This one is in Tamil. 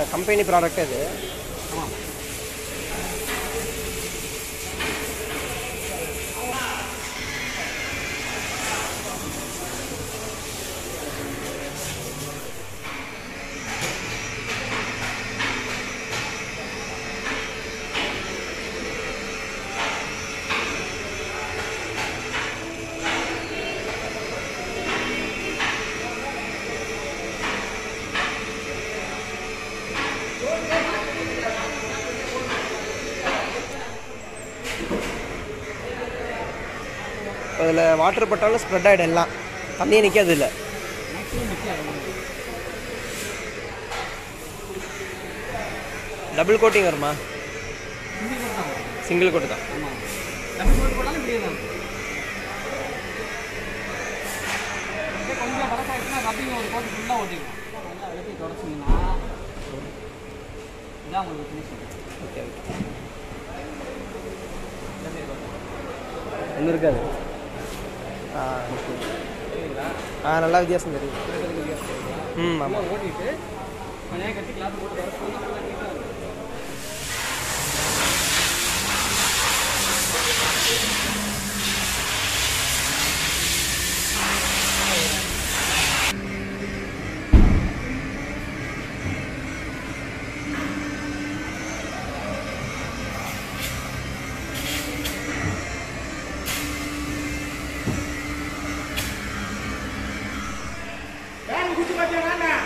கம்பெனி ப்ராடக்ட் இது ஆமாம் அதில் வாட்டர் பட்டாலும் ஸ்ப்ரெட் ஆகிடும் எல்லாம் தண்ணியே நிற்காது இல்லை மேக்ஸிமம் நிற்காது டபுள் கோட்டிங் வருமா சிங்கிள் கோட் தான் சிங்கிள் கோட்டு தான் ஆமாம் டபுள் கோட் போட்டாலும் இப்படியே தான் அப்படியே கொஞ்சம் பழசாயிடுச்சுன்னா ரப்பிங் ஒரு கோட் ஃபுல்லாக ஓட்டிக்கலாம் நல்லா வெட்டி தொடச்சிங்கன்னா இதான் உங்களுக்கு ஃபினிஷிங் ஓகே ஓகே ஒன்றும் இருக்காது ஆ okay. ஆ நல்லா வித்தியாசம் தெரியும் ம் ஆமாம் நல்லா ஓட்டிட்டு கொஞ்சம் கட்டி கிளாஸ் போட்டு தொடச்சிங்கன்னா நல்லா நீட்டாக இருக்கும் குச்சி பச்சை வேண்டாம்